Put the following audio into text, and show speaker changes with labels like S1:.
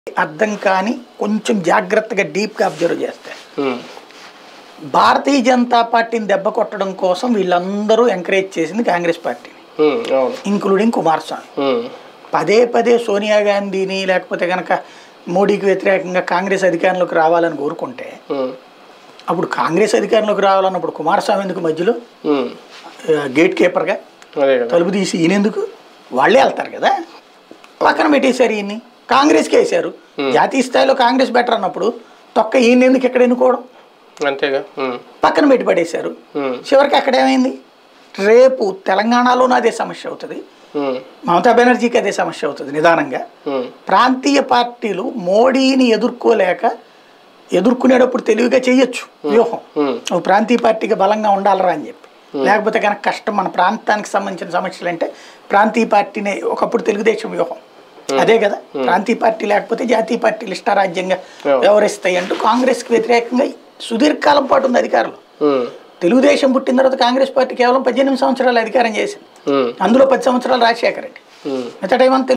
S1: అర్థం కాని కొంచెం జాగ్రత్తగా డీప్గా అబ్జర్వ్ చేస్తే
S2: ఉమ్,
S1: భారతీయ జనతా పార్టీని దెబ్బ కొట్టడం కోసం వీళ్ళందరూ ఎంకరేజ్ చేసింది కాంగ్రెస్ పార్టీని
S2: ఉమ్, అవును
S1: ఇంక్లూడింగ్ కుమారస్వామి
S2: ఉమ్,
S1: పదే పదే సోనియా గాంధీని లేకపోతే కనుక మోడీకి వ్యతిరేకంగా కాంగ్రెస్ అధికారంలోకి రావాలని కోరుకుంటే
S2: ఉమ్,
S1: అప్పుడు కాంగ్రెస్ అధికారంలోకి రావాలన్నప్పుడు కుమారస్వామి ఎందుకు మధ్యలో
S2: ఉమ్,
S1: ఆ, గేట్ కీపర్గా
S2: అదే కదా
S1: తలుపు తీసి ఈయనెందుకు వాళ్ళే వెళ్తారు కదా పక్కన పెట్టేశారు ఈయన్ని కాంగ్రెస్కి వేశారు జాతీయ స్థాయిలో కాంగ్రెస్ బెటర్ అన్నప్పుడు తొక్క ఈయన ఎందుకు ఎక్కడ ఎన్నుకోవడం
S2: అంతేగా ఉమ్,
S1: పక్కన పెట్టి పడేశారు
S2: ఉమ్,
S1: చివరికి అక్కడేమైంది రేపు తెలంగాణలోనూ అదే సమస్య అవుతుంది
S2: ఉమ్,
S1: మమతా బెనర్జీకి అదే సమస్య అవుతుంది నిదానంగా
S2: ఉమ్,
S1: ప్రాంతీయ పార్టీలు మోడీని ఎదుర్కోలేక ఎదుర్కొనేటప్పుడు తెలివిగా చేయొచ్చు వ్యూహం
S2: ఉమ్,
S1: ఒక ప్రాంతీయ పార్టీగా బలంగా ఉండాలరా అని చెప్పి లేకపోతే కనుక కష్టం మన ప్రాంతానికి సంబంధించిన సమస్యలు అంటే ప్రాంతీయ పార్టీనే ఒకప్పుడు తెలుగుదేశం వ్యూహం అదే కదా ప్రాంతీయ పార్టీ లేకపోతే జాతీయ పార్టీలు ఇష్టారాజ్యంగా వ్యవహరిస్తాయి అంటూ కాంగ్రెస్కి వ్యతిరేకంగా సుదీర్ఘకాలం పాటు ఉంది అధికారంలో
S2: ఉమ్,
S1: తెలుగుదేశం పుట్టిన తర్వాత కాంగ్రెస్ పార్టీ కేవలం పద్దెనిమిది సంవత్సరాలు అధికారం చేసింది
S2: ఉమ్,
S1: అందులో పది సంవత్సరాలు రాజశేఖర రెడ్డి
S2: ఉమ్.
S1: మిగతా టైం అంతా